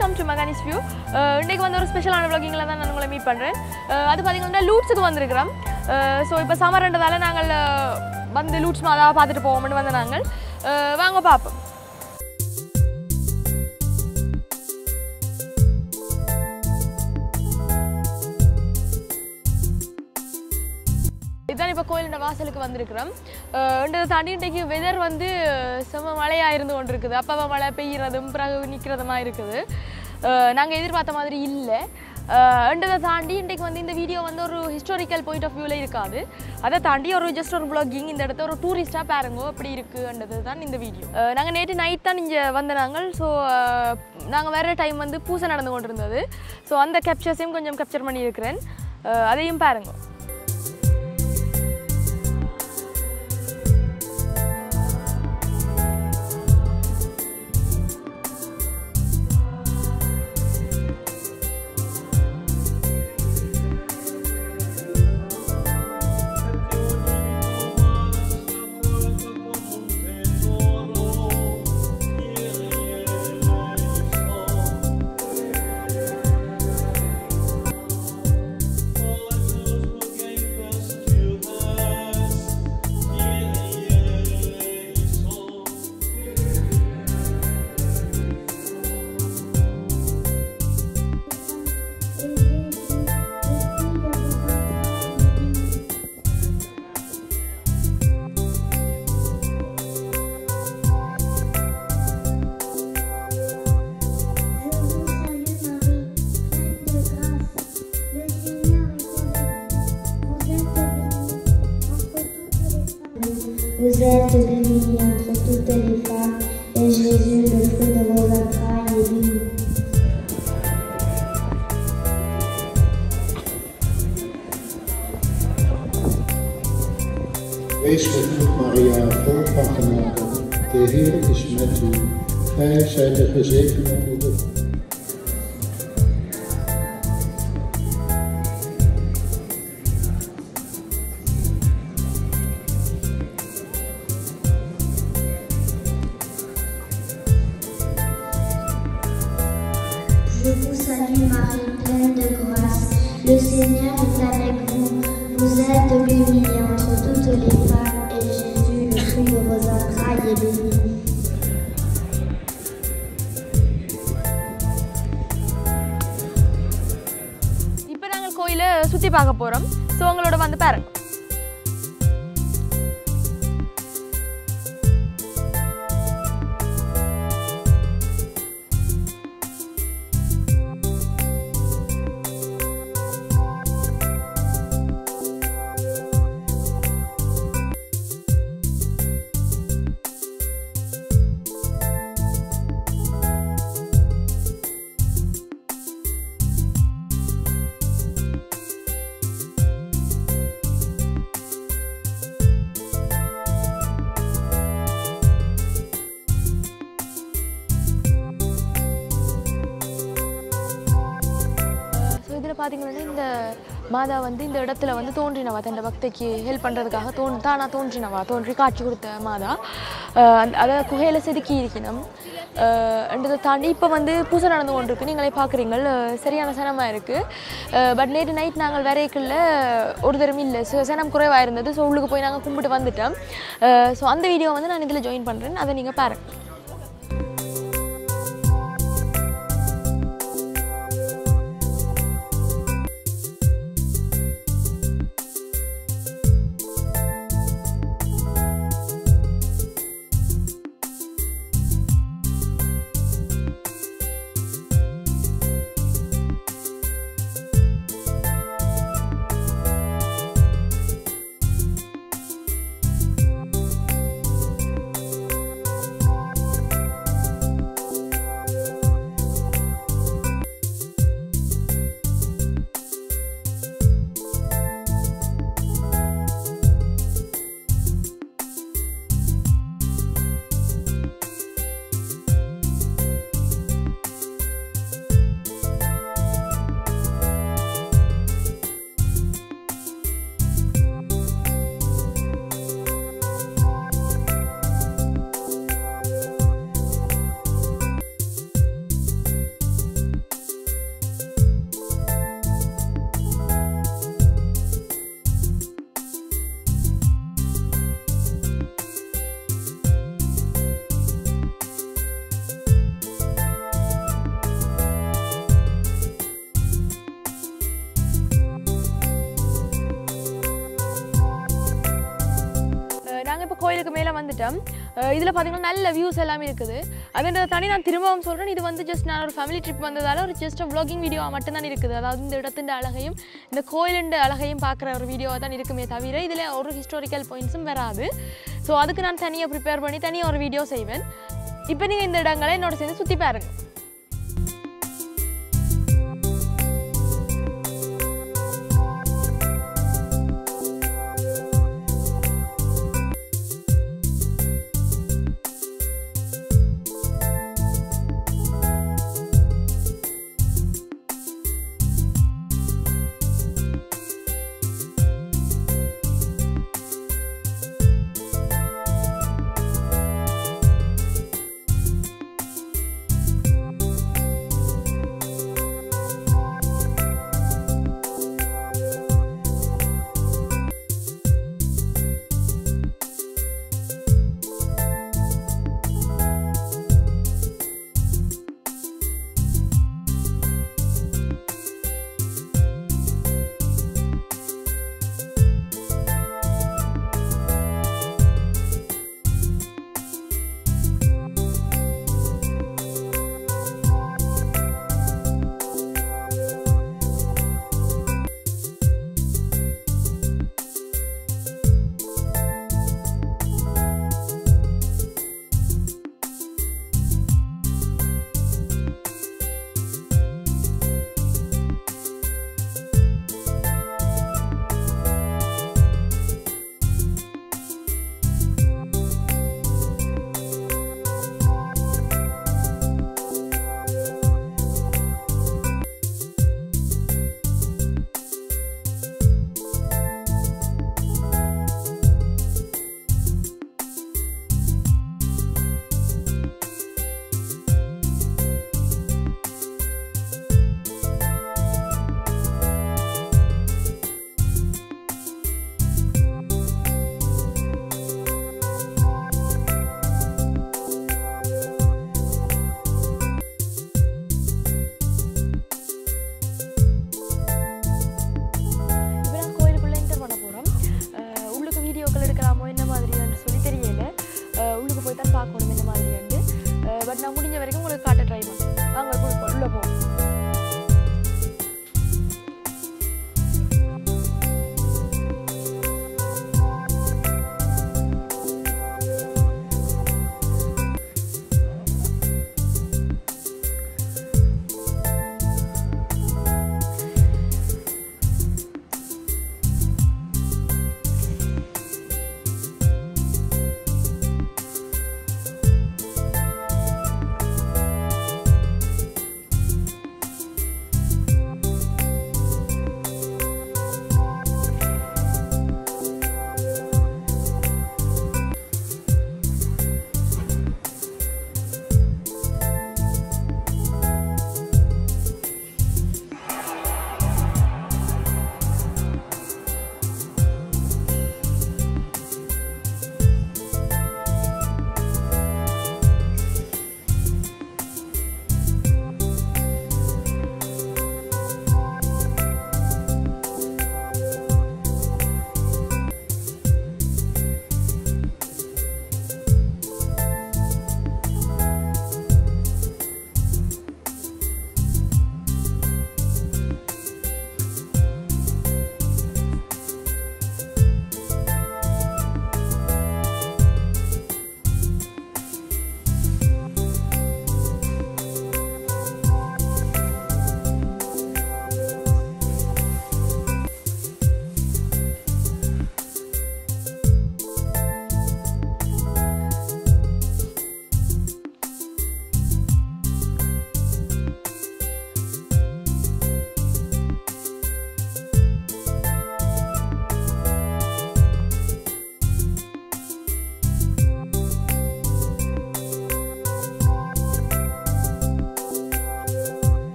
Welcome to மகானிஸ் view இன்றைக்கு வந்து ஒரு ஸ்பெஷலான vloggingல தான் நான் உங்களை மீட் பண்ணுறேன் அது பார்த்தீங்கன்னா லூட்ஸுக்கு வந்திருக்கிறோம் ஸோ இப்போ சமர்ன்றதால நாங்கள் அஹ், வந்து லூட்ஸ் மாதா பார்த்துட்டு போவோம்னு வந்து நாங்கள் அஹ், வாங்க பார்ப்போம் இதுதான் இப்போ கோயிலோட வாசலுக்கு வந்திருக்கிறோம் இன்றதை தாண்டி இன்றைக்கு வெதர் வந்து செம்ம மழையாக இருந்து கொண்டு இருக்குது அப்போ மழை பெய்யறதும் பிறகு நிற்கிறதுமா இருக்குது நாங்கள் எதிர்பார்த்த மாதிரி இல்லை இன்றதை தாண்டி இன்றைக்கு வந்து இந்த வீடியோ வந்து ஒரு ஹிஸ்டாரிக்கல் பாயிண்ட் ஆஃப் வியூவில் இருக்காது அதை தாண்டி ஒரு ஜஸ்ட் ஒரு vlogging இந்த இடத்த ஒரு டூரிஸ்ட்டாக பாருங்க அப்படி இருக்குன்றது தான் இந்த வீடியோ நாங்கள் நேற்று நைட் தான் இங்கே வந்த நாங்கள் ஸோ நாங்கள் வேறு டைம் வந்து பூசை நடந்து கொண்டு இருந்தது ஸோ அந்த கேப்சர்ஸையும் கொஞ்சம் கேப்சர் பண்ணியிருக்கிறேன் அஹ் அதையும் பாருங்க Vous êtes bénie entre toutes les femmes, et Jésus, le fruit de vos entrailles, est béni. Wees gegroet Maria, vol van genade. De Heer is met u. Gij zijt de gezegende onder de Je vous salue Marie, pleine de grâce. Le Seigneur est avec vous. Vous êtes bénie entre toutes les femmes, et Jésus, le fruit de vos entrailles, est béni. இப்போ நாங்கள் கோயிலை சுற்றி பார்க்க போகிறோம் so உங்களோட வந்து பாருங்க so இதில் பார்த்தீங்கன்னா இந்த மாதா வந்து இந்த இடத்துல வந்து தோன்றினவா தன் பக்திக்கு ஹெல்ப் பண்ணுறதுக்காக தோன் தானா தோன்றினவா தோன்றி காட்சி கொடுத்த மாதா அஹ் அந்த- அதை குகையில் செதுக்கி இருக்கணும் என்றதை தாண்டி இப்போ வந்து பூசை நடந்து கொண்டிருக்கு நீங்களே பார்க்குறீங்க சரியான சனமாக இருக்குது பட் நேற்று நைட் நாங்கள் வரைக்குள்ள ஒரு தரம் இல்லை ஸோ சனம் குறைவாக இருந்தது ஸோ உள்ளுக்கு போய் நாங்கள் கும்பிட்டு வந்துட்டோம் ஸோ அந்த வீடியோ வந்து நான் இதில் ஜாயின் பண்ணுறேன் அதை நீங்கள் பாருங்கள் வந்துட்டோம் இதில் பார்த்தீங்கன்னா நல்ல வியூஸ் எல்லாமே இருக்குது அதுன்றதை தாண்டி நான் திரும்பவும் சொல்கிறேன் இது வந்து ஜஸ்ட் நான் ஒரு ஃபேமிலி ட்ரிப் வந்ததால ஒரு ஜஸ்ட் vlogging வீடியோ மட்டும்தான் இருக்குது அதாவது இந்த இடத்தின் அழகையும் இந்த கோயிலுண்ட அழகையும் பார்க்குற ஒரு வீடியோவாக தான் இருக்குமே தவிர இதில் ஒரு ஹிஸ்டாரிக்கல் பாயிண்ட்ஸும் வராது ஸோ அதுக்கு நான் தனியாக ப்ரிப்பேர் பண்ணி தனியாக ஒரு வீடியோ செய்வேன் இப்போ நீங்கள் இந்த இடங்களை என்னோட சேர்ந்து சுற்றி பாருங்க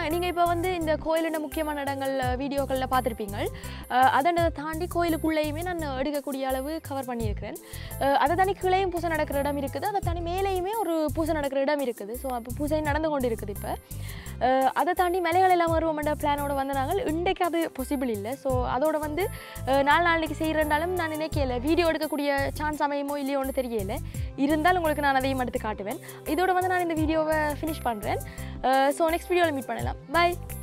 நீங்கள் இப்போ வந்து இந்த கோயிலோட முக்கியமான இடங்கள் வீடியோக்களில் பார்த்துருப்பீங்க அதனை தாண்டி கோயிலுக்குள்ளேயுமே நான் எடுக்கக்கூடிய அளவு கவர் பண்ணியிருக்கிறேன் அஹ் அதை தாண்டி கீழேயும் பூசை நடக்கிற இடம் இருக்குது அதை தாண்டி மேலேயுமே ஒரு பூசை நடக்கிற இடம் இருக்குது ஸோ அப்போ பூசை நடந்து கொண்டு இருக்குது இப்போ அஹ் அதை தாண்டி மலைகள் எல்லாம் வருவோம்ன்ற பிளானோட வந்து நாங்கள் இன்றைக்கு அது பாசிபிள் இல்லை ஸோ அதோட வந்து அஹ் நாலு நாளைக்கு செய்கிறனாலும் நான் நினைக்கல வீடியோ எடுக்கக்கூடிய சான்ஸ் அமையுமோ இல்லையோன்னு தெரியல இருந்தால் உங்களுக்கு நான் அதையும் எடுத்து காட்டுவேன் இதோட வந்து நான் இந்த வீடியோவை ஃபினிஷ் பண்ணுறேன் ஸோ நெக்ஸ்ட் வீடியோவில் மீட் பண்ணலாம் பை